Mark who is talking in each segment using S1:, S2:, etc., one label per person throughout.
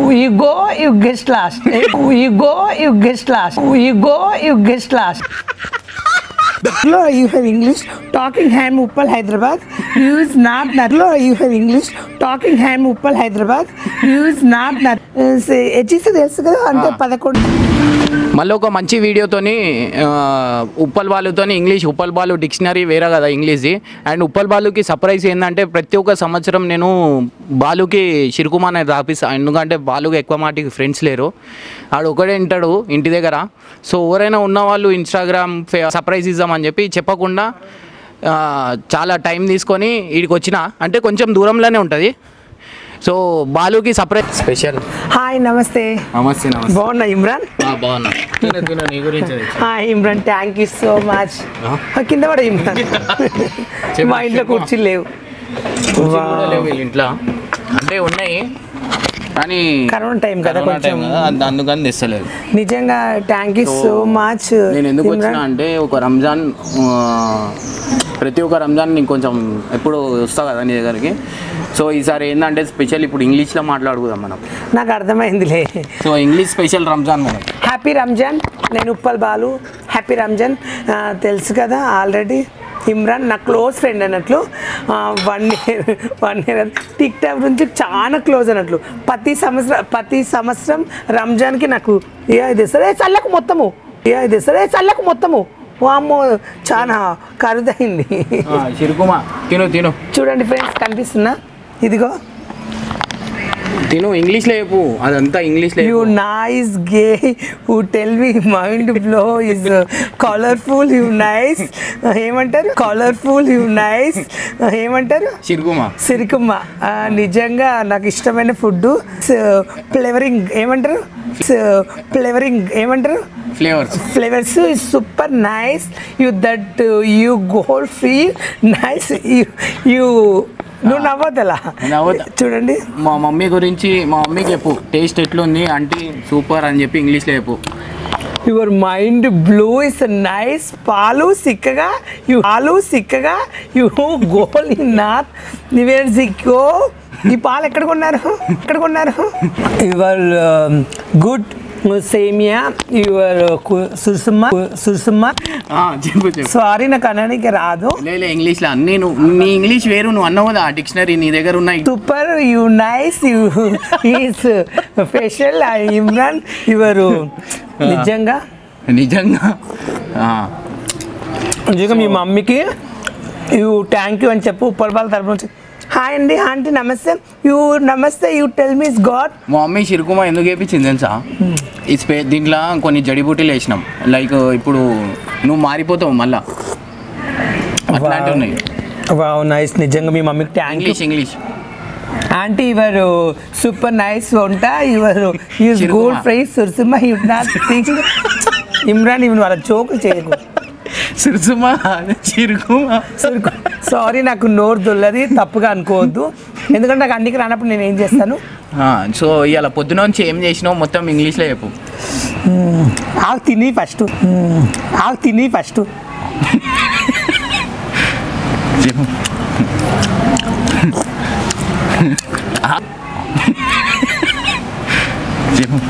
S1: You go, you guess last. You go, you guess last. You go, you guess last. Hello, you have English. Talking ham Uppal Hyderabad. Use not that. Hello, you have English. Talking ham Uppal Hyderabad. Use not that. HEC తెలుసు కదా అంటే పదకొండు
S2: మళ్ళీ ఒక మంచి వీడియోతోని ఆ, ఉప్పల్ బాలుతోని ఇంగ్లీష్ ఉప్పల్ బాలు డిక్షనరీ వేరే కదా ఇంగ్లీష్ది అండ్ ఉప్పల్ బాలుకి సర్ప్రైజ్ ఏంటంటే ప్రతి ఒక్క సంవత్సరం నేను బాలుకి చిరుకుమార్ అనేది రాపిస్తా ఎందుకంటే బాలుకి ఎక్కువ మాటికి ఫ్రెండ్స్ లేరు ఆడు ఒకడే ఉంటాడు ఇంటి దగ్గర సో ఎవరైనా ఉన్న వాళ్ళు ఇన్స్టాగ్రామ్ సర్ప్రైజ్ ఇద్దామని చెప్పి చెప్పకుండా ఆ, చాలా టైం తీసుకొని వీడికి వచ్చిన అంటే కొంచెం దూరంలోనే ఉంటుంది సో బాలుకి సర్ప్రైజ్ స్పెషల్
S1: హాయ్ నమస్తే
S2: నమస్తే నమస్తే
S1: బాగున్నా ఇమ్రాన్
S2: బాగున్నా తిన తిన నీ గురించి
S1: hi Imran thank you so much
S2: ఆ?
S1: కింద పడ ఇమ్రాన్
S2: చెప్పు,
S1: మా ఇంట్లో
S2: చెప్పు.
S1: కుర్చీలు లేవు
S2: కుర్చీలు కూడా లేవు వీళ్ళ ఇంట్లో అంటే ఉన్నాయి కానీ
S1: కరోనా టైం కదా
S2: కరోనా
S1: కొంచెం
S2: టైం కదా, అందు- అందుకని తెస్తలేదు
S1: నిజంగా థ్యాంక్ యూ సో మచ్
S2: నేను ఎందుకు వచ్చిన అంటే ఒక రంజాన్ ఆ, ప్రతి ఒక్క రంజాన్ నేను కొంచెం ఎప్పుడు వస్తా కదా నీ దగ్గరికి సో ఈసారి ఏంటంటే స్పెషల్ ఇప్పుడు ఇంగ్లీష్లో మాట్లాడుకుందాం మనం
S1: నాకు అర్థమైందిలే
S2: సో ఇంగ్లీష్ స్పెషల్ రంజాన్ మనం
S1: హ్యాపీ రంజాన్ నేను ఉప్పల్ బాలు హ్యాపీ రంజాన్ ఆ, తెలుసు కదా ఆల్రెడీ ఇమ్రాన్ నా క్లోజ్ ఫ్రెండ్ అన్నట్లు one year one year TikTok నుంచి చాలా క్లోజ్ అన్నట్లు ప్రతి సంవత్సరం ప్రతి సంవత్సరం రంజాన్కి నాకు ఏ ఇది సరే చల్లకు మొత్తము ఏ ఇది సరే చల్లకు మొత్తము వామ్మో చాలా ఖరీదైంది
S2: చిరుకుమా తిను తిను
S1: చూడండి ఫ్రెండ్స్ కనిపిస్తున్నా ఇదిగో
S2: తిను ఇంగ్లీష్లో చెప్పు అదంతా ఇంగ్లీష్లో
S1: యూ
S2: చెప్పు.
S1: Nice gay who tell me mind blow is colourful you nice ఏమంటారు కలర్ఫుల్ యూ నైస్ ఏమంటారు
S2: చిరుకుమా
S1: సిరికమ్మ ఆ, నిజంగా నాకు ఇష్టమైన ఫుడ్ ఫ్లేవరింగ్ ఏమంటారు ఫ్లేవరింగ్ ఏమంటారు
S2: flavours
S1: flavours is super nice you that you goal free nice you you నువ్వు నవ్వద్దలా
S2: నవ్వొద్దా?
S1: చూడండి
S2: మా మమ్మీ గురించి మా మమ్మీకి చెప్పు టేస్ట్ ఎట్లుంది అంటే సూపర్ అని చెప్పి ఇంగ్లీష్లో చెప్పు
S1: your mind blue is nice పాలు సిక్కగా యు పాలు సిక్కగా you goal in not never సిక్కో ఈ పాలు ఎక్కడ కొన్నారు ఎక్కడ కొన్నారు యువర్ గుడ్ సేమియా యువర్ సుసుమ్మ సుసుమ్మ
S2: ఆ, చెప్పు చెప్పు
S1: సారీ నాకు అనడానికి రాదు
S2: లేదు ఇంగ్లీష్లో అన్నీ నువ్వు నీ ఇంగ్లీష్ వేరు నువ్వు అన్నావు కదా ఆ డిక్షనరీ నీ దగ్గర ఉన్నాయి
S1: super you nice you is special Imran your నిజంగా
S2: నిజంగా ఆ,
S1: నిజంగా మీ మమ్మీకి యూ థ్యాంక్ యూ అని చెప్పు ఉప్పల్ వాళ్ళ తరపు నుంచి హాయ్ అండి aunty namaste you namaste you tell miss God
S2: మా మమ్మీ చిరుకుమా ఎందుకు వేయించింది తెలుసా ఈ స్పే దీంట్లో కొన్ని జడిబూటీలు వేసినాం లైక్ ఇప్పుడు నువ్వు మారిపోతావు మళ్ళా అట్లాంటివి ఉన్నాయి
S1: వావ్ నైస్ నిజంగా మీ మమ్మీకి thank you
S2: English English
S1: aunty your super nice వంట your use
S2: sheer khurma.
S1: Gold fries సురసింహ యూ నాట్ థింక్ ఇమ్రాన్ ఇవన్ వాళ్ళ జోకులు చేయకు
S2: సిరుసుమా చిరుకుమా
S1: సారీ నాకు నోరు దొల్లది తప్పుగా అనుకోవద్దు ఎందుకంటే నాకు అన్నికి రానప్పుడు నేను ఏం చేస్తాను
S2: సో ఇవాళ పొద్దున నుంచి ఏం చేసినావు మొత్తం ఇంగ్లీష్లో చెప్పు
S1: ఆకు తిని ఫస్ట్ ఆకు తిని ఫస్ట్
S2: చెప్పు చెప్పు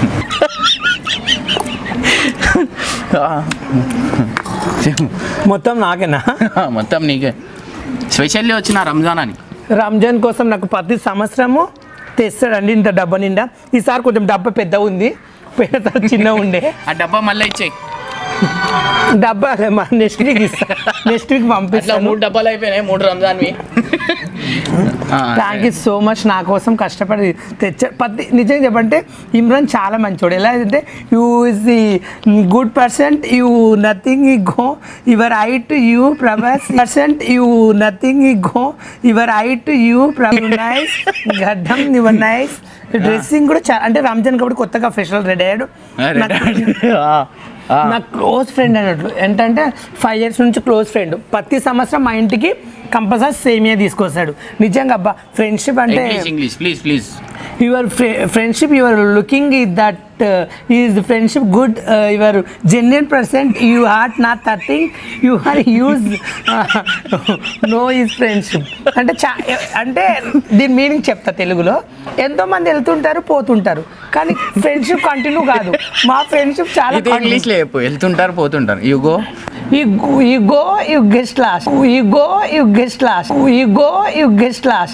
S2: ఆ. చెప్పు
S1: మొత్తం నాకేనా
S2: మొత్తం నీకే స్పెషల్లీ వచ్చిన రంజాన్ అని
S1: రంజాన్ కోసం నాకు ప్రతి సంవత్సరము తెస్తాడండి ఇంత డబ్బా నిండా ఈసారి కొంచెం డబ్బా పెద్ద ఉంది పోయినసారి చిన్న ఉండే
S2: ఆ డబ్బా మళ్ళీ ఇచ్చేయి
S1: డబ్బా నెక్స్ట్ వీక్ ఇస్తా నెక్స్ట్ వీక్
S2: అట్లా
S1: పంపిస్తాను
S2: మూడు డబ్బాలు అయిపోయినాయి మూడు రంజాన్వి ఆ,
S1: థ్యాంక్ యూ సో మచ్ నా కోసం కష్టపడి తెచ్చా ప్రతి నిజంగా చెప్పంటే ఇమ్రాన్ చాలా మంచోడు ఎలా అంటే you is the good percent you nothing ఈ go your eight you Prabhas percent you nothing ఈ go your eight you nice గడ్డం యువర్ నైస్ డ్రెస్సింగ్ కూడా చాలా అంటే రంజాన్ కాబట్టి కొత్తగా ఫెషల్ రెడీ అయ్యాడు
S2: అరే,
S1: నాకు-
S2: ఆ, ఆ.
S1: నా క్లోజ్ ఫ్రెండ్ అన్నట్లు ఏంటంటే ఫైవ్ ఇయర్స్ నుంచి క్లోజ్ ఫ్రెండ్ ప్రతి సంవత్సరం మా ఇంటికి కంపల్సరీ సేమియా తీసుకొస్తాడు నిజంగా అబ్బా ఫ్రెండ్షిప్ అంటే
S2: English English please please
S1: your friendship your looking is that is friendship good your genuine percent you heart not థర్టింగ్ you are use no is friendship అంటే చా అంటే దీని మీనింగ్ చెప్తా తెలుగులో ఎంతోమంది వెళ్తుంటారు పోతుంటారు కానీ ఫ్రెండ్షిప్ కంటిన్యూ కాదు మా ఫ్రెండ్షిప్ చాలా
S2: ఇది ఇంగ్లీష్లో చెప్పు వెళ్తుంటారు పోతుంటారు you go
S1: You go, you go, you get last. You go, you get last. You go, you get last.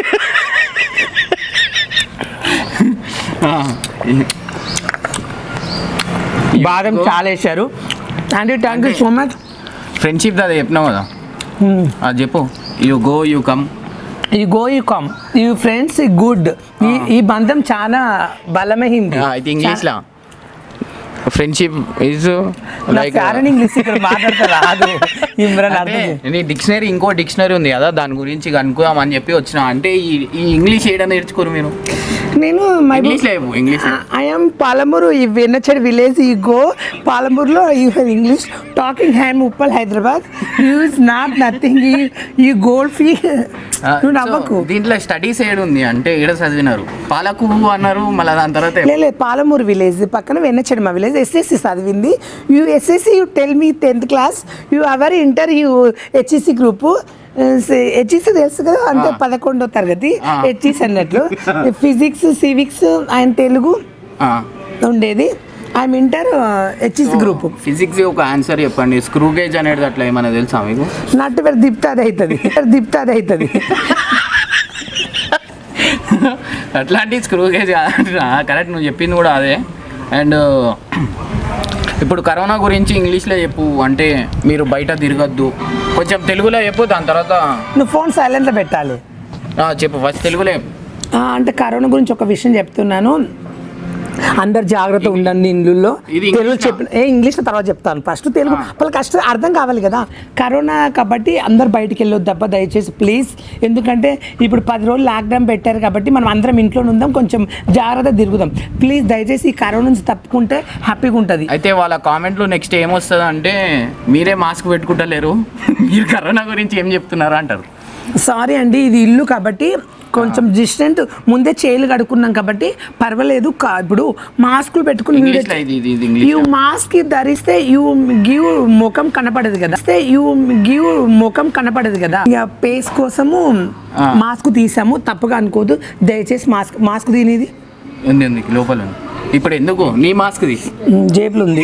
S1: బాదం చాలా వేశారు and thank you so much
S2: friendship అది చెప్పినావు కదా అది చెప్పు యు గో యు కమ్
S1: ఈ గో యూ కమ్ ఈ ఫ్రెండ్స్ గుడ్ ఈ ఈ బంధం చాలా బలమైంది
S2: అయితే ఇంగ్లీష్లో friendship is like
S1: foreign English ఇక్కడ మాట్లాడితే రాదు ఇమ్రాన్
S2: అంటే
S1: అర్థం
S2: నీ డిక్షనరీ ఇంకో డిక్షనరీ ఉంది కదా దాని గురించి కనుక్కోదామని చెప్పి వచ్చిన అంటే ఈ ఈ ఇంగ్లీష్ ఏడా నేర్చుకోరు మీరు
S1: నేను మై
S2: ఇంగ్లీష్ లేవు ఇంగ్లీష్
S1: ఐఎమ్ పాలమూరు ఈ వెన్నచడి విలేజ్ ఈ గో పాలమూరులో you have English talking ham Uppal Hyderabad use not nothing ఈ గోల్డ్ ఫీ నువ్వు నవ్వకు
S2: దీంట్లో స్టడీస్ ఏడు ఉంది అంటే ఏడ చదివినారు పాలకు అన్నారు మళ్ళీ దాని తర్వాత
S1: లేదు పాలమూరు విలేజ్ పక్కన వెన్నచెడి మా విలేజ్ ఎస్ఎస్సి చదివింది you SSC you tell me tenth class you our inter you HEC group HEC తెలుసు కదా అంటే
S2: ఆ.
S1: పదకొండో తరగతి
S2: ఆ.
S1: హెచ్ఈసి అన్నట్లు ఫిజిక్స్ సివిక్స్ ఆయన తెలుగు ఉండేది I'm inter HEC group
S2: physics ఒక ఆన్సర్ చెప్పండి స్క్రూ గేజ్ అనేది అట్లా ఏమైనా తెలుసా మీకు
S1: నట్టు పేరు దిప్తే అది అవుతుంది దిప్తే అది అవుతుంది
S2: అట్లాంటి స్క్రూ గేజ్ కరెక్ట్ నువ్వు చెప్పింది కూడా అదే అండ్ ఇప్పుడు కరోనా గురించి ఇంగ్లీష్లో చెప్పు అంటే మీరు బయట తిరగద్దు కొంచెం తెలుగులో చెప్పు దాని తర్వాత
S1: నువ్వు ఫోన్ సైలెంట్లో పెట్టాలి
S2: ఆ, చెప్పు ఫస్ట్ తెలుగులో చెప్పు
S1: ఆ, అంటే కరోనా గురించి ఒక విషయం చెప్తున్నాను అందరు జాగ్రత్త ఉండండి ఇళ్ళల్లో
S2: ఇది
S1: తెలుగు
S2: ఇంగ్లీషా?
S1: చెప్పిన ఏ ఇంగ్లీష్ తర్వాత చెప్తాను ఫస్ట్ తెలుగు
S2: ఆ.
S1: వాళ్ళకి కష్టం అర్థం కావాలి కదా కరోనా కాబట్టి అందరు బయటికి వెళ్ళొద్దు తప్ప దయచేసి ప్లీజ్ ఎందుకంటే ఇప్పుడు పది రోజులు లాక్డౌన్ పెట్టారు కాబట్టి మనం అందరం ఇంట్లోనే ఉందాం కొంచెం జాగ్రత్త తిరుగుదాం ప్లీజ్ దయచేసి ఈ కరోనా నుంచి తప్పుకుంటే హ్యాపీగా ఉంటుంది
S2: అయితే వాళ్ళ కామెంట్లో నెక్స్ట్ ఏమొస్తుంది అంటే మీరే మాస్క్ పెట్టుకుంటలేరు మీరు కరోనా గురించి ఏం చెప్తున్నారు అంటారు
S1: సారీ అండి ఇది ఇల్లు కాబట్టి కొంచెం డిస్టెంట్ ముందే చేలు కడుక్కున్నాం కాబట్టి పర్వాలేదు కా- ఇప్పుడు మాస్కులు పెట్టుకుని
S2: ఇంగ్లీష్లో ఇది ఇది ఇది
S1: యూ
S2: ఇంగ్లీష్
S1: మాస్క్ ధరిస్తే యూ గివ్ ముఖం కనపడదు కదా ధరిస్తే యూ గివ్ ముఖం కనపడదు కదా ఇక పేస్ కోసము
S2: ఆ.
S1: మాస్క్ తీసాము తప్పుగా అనుకోదు దయచేసి మాస్క్ మాస్క్ తినేది
S2: ఉంది ఉంది లోపల ఉంది ఇప్పుడు ఎందుకు నీ మాస్క్ తీ
S1: జేబులు ఉంది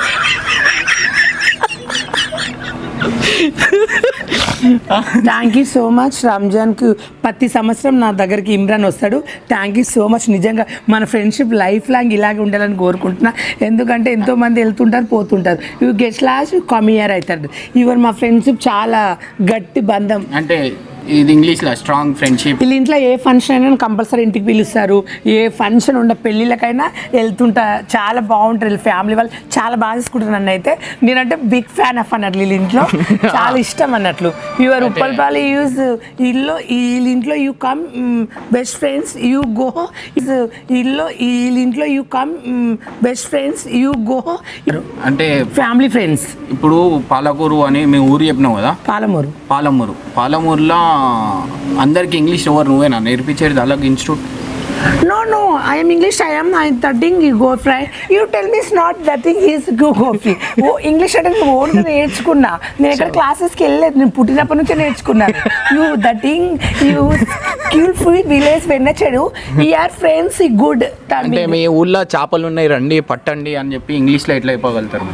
S1: థ్యాంక్ యూ సో మచ్ రంజాన్కి ప్రతి సంవత్సరం నా దగ్గరికి ఇమ్రాన్ వస్తాడు థ్యాంక్ యూ సో మచ్ నిజంగా మన ఫ్రెండ్షిప్ లైఫ్ లాంగ్ ఇలాగే ఉండాలని కోరుకుంటున్నా ఎందుకంటే ఎంతోమంది వెళ్తుంటారు పోతుంటారు you guest last come year అవుతారు ఇవర్ మా ఫ్రెండ్షిప్ చాలా గట్టి బంధం
S2: అంటే ఇది ఇంగ్లీష్లో స్ట్రాంగ్ ఫ్రెండ్షిప్
S1: వీళ్ళ ఇంట్లో ఏ ఫంక్షన్ అయినా కంపల్సరీ ఇంటికి పిలుస్తారు ఏ ఫంక్షన్ ఉన్న పెళ్ళిళ్ళకైనా వెళ్తుంటా చాలా బాగుంటారు వీళ్ళ ఫ్యామిలీ వాళ్ళు చాలా బాగా చూసుకుంటారు నన్ను అయితే నేనంటే బిగ్ ఫ్యాన్ ఆఫ్ అన్నట్లు వీళ్ళ ఇంట్లో చాలా ఇష్టం అన్నట్లు యువర్ ఉప్పల్పాలి యూజ్ ఇల్లు వీళ్ళ ఇంట్లో you come best friends you go ఇల్లు వీళ్ళ ఇంట్లో you come best friends you go
S2: అంటే
S1: ఫ్యామిలీ ఫ్రెండ్స్
S2: ఇప్పుడు పాలకూరు అని మేము ఊరు చెప్పినావు కదా
S1: పాలమూరు
S2: పాలమూరు పాలమూరులో అందరికి ఇంగ్లీష్ ఎవరు నువ్వేనా నేర్పించేది అలాగే institute
S1: No, no, I am English. I am I'm studying go fry. You tell me it's not that thing is go go free. Oh English అంటే నేను ఓన్గా నేర్చుకున్నా నేను ఎక్కడ క్లాసెస్కి వెళ్ళలేదు నేను పుట్టినప్పటి నుంచే నేర్చుకున్నాను యూ దటింగ్ యూ స్కిల్ ఫుల్ విలేజ్ వెన్నచ్చాడు ఈ ఆర్ ఫ్రెండ్స్ ఈ గుడ్
S2: అంటే మీ ఊళ్ళో చేపలు ఉన్నాయి రండి పట్టండి అని చెప్పి ఇంగ్లీష్లో ఎట్లా చెప్పగలుగుతారు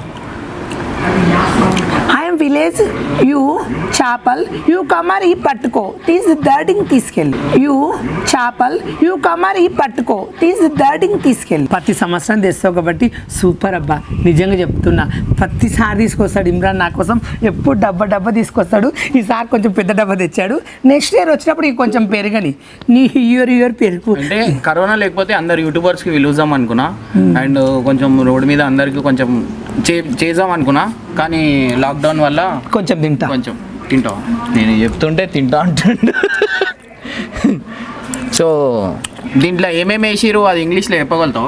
S1: ఐఎమ్ విలేజ్ యూ చేపల్ యూ కమర్ ఈ పట్టుకో తీసి దర్డింగ్ తీసుకెళ్ళి యూ చేపల్ యూ కమర్ ఈ పట్టుకో తీసి దర్డింగ్ తీసుకెళ్ళి ప్రతి సంవత్సరం తెస్తావు కాబట్టి సూపర్ అబ్బా నిజంగా చెప్తున్నా ప్రతిసారి తీసుకొస్తాడు ఇమ్రాన్ నా కోసం ఎప్పుడు డబ్బా డబ్బా తీసుకొస్తాడు ఈసారి కొంచెం పెద్ద డబ్బా తెచ్చాడు నెక్స్ట్ ఇయర్ వచ్చినప్పుడు ఇంక కొంచెం పెరగని నీ ఇయర్ ఇయర్ పెరుగు
S2: అంటే కరోనా లేకపోతే అందరు యూట్యూబర్స్కి పిలుద్దాం అనుకున్నా అండ్ కొంచెం రోడ్డు మీద అందరికి కొంచెం చే చేద్దాం అనుకున్నా కానీ లాక్డౌన్ వల్ల
S1: కొంచెం తింటా
S2: కొంచెం తింటాం నేను చెప్తుంటే తింటా అంటుండే సో దీంట్లో ఏమేమి వేసిరు అది ఇంగ్లీష్లో చెప్పగలుగుతావు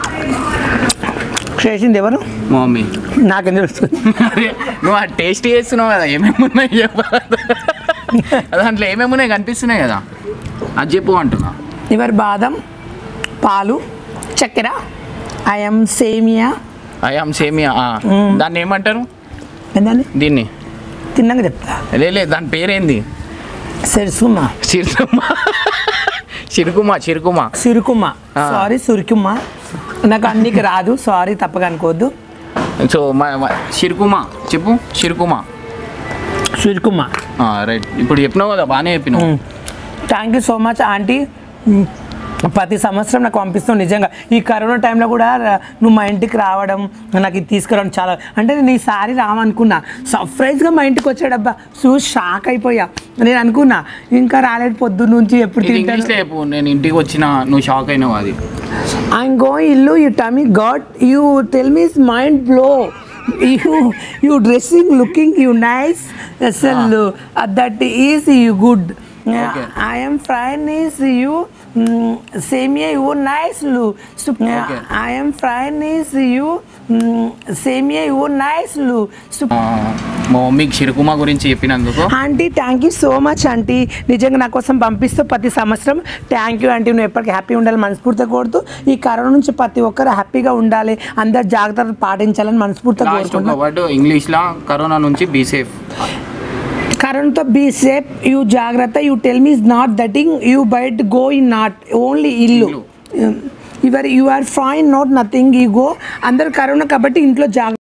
S1: చేసింది ఎవరు
S2: మా మమ్మీ
S1: నాకేం తెలుస్తుంది
S2: అరే, నువ్వు ఆ టేస్ట్ చేస్తున్నావు కదా ఏమేమి ఉన్నాయి చెప్పగలుగుతావు దాంట్లో ఏమేమి ఉన్నాయి కనిపిస్తున్నాయి కదా అది చెప్పు అంటున్నా
S1: యువర్ బాదం పాలు చక్కెర ఐఎమ్ సేమియా
S2: అయాం సేమియా ఆ. దాన్ని ఏమంటారు
S1: ఏంటండి
S2: దీన్ని
S1: తిన్నాక చెప్తా
S2: లే లే దాని పేరేంది
S1: సెరుసుమా
S2: చిరుకుమ చిరుకుమ చిరుకుమ
S1: సిరుకుమ్మ
S2: ఆ.
S1: సారీ సురుకుమ్మ నాకు అన్నికి రాదు సారీ తప్పగా అనుకోవద్దు
S2: సో చిరుకుమ చెప్పు చిరుకుమ
S1: సురుకుమ్మ
S2: రైట్ ఇప్పుడు చెప్పినావు కదా బాగానే చెప్పినావు
S1: thank you so much aunty మ్, ప్రతి సంవత్సరం నాకు పంపిస్తావు నిజంగా ఈ కరోనా టైంలో కూడా ర- నువ్వు మా ఇంటికి రావడం నాకు ఇది తీసుకురావడం చాలా అంటే నేను ఈసారి రావనుకున్నా సర్ప్రైజ్గా మా ఇంటికి వచ్చాడబ్బా చూసి షాక్ అయిపోయా నేను అనుకున్నా ఇంకా రాలేదు పొద్దు నుంచి ఎప్పుడు
S2: ఇది
S1: తింటాను
S2: ఇంగ్లీష్లో చెప్పు నేను ఇంటికి వచ్చిన నువ్వు షాక్ అయినావు అది
S1: I'm going Illu, you tell me God, you tell me it's mind blow. You you dressing looking you nice. Yes, uh, that is you good.
S2: Okay.
S1: I am fine is you mm, same year you nice lu. So,
S2: Okay.
S1: I am fine is you mm, same year you nice lu. So,
S2: ఆ, మా మమ్మీకి చిరుకుమ గురించి చెప్పినందుకు
S1: aunty thank you so much aunty నిజంగా నా కోసం పంపిస్తూ ప్రతి సంవత్సరం థ్యాంక్ యూ ఆంటీ నువ్వు ఎప్పటికీ హ్యాపీ ఉండాలి మనస్ఫూర్తిగా కోరుతూ ఈ కరోనా నుంచి ప్రతి ఒక్కరు హ్యాపీగా ఉండాలి అందరు జాగ్రత్తలు పాటించాలని మనస్ఫూర్తిగా
S2: లాస్ట్ ఒక
S1: కోరుకుంటున్నాను
S2: వర్డ్ ఇంగ్లీష్లో కరోనా నుంచి బీ సేఫ్
S1: కరోనాతో బీ సేఫ్ యూ జాగ్రత్త you tell me is not దటింగ్ యూ బయట గో ఇన్ నాట్ ఓన్లీ ఇల్లు
S2: ఇల్లు.
S1: Your you are fine not nothing you go అందరు కరోనా కాబట్టి ఇంట్లో జాగ్రత్త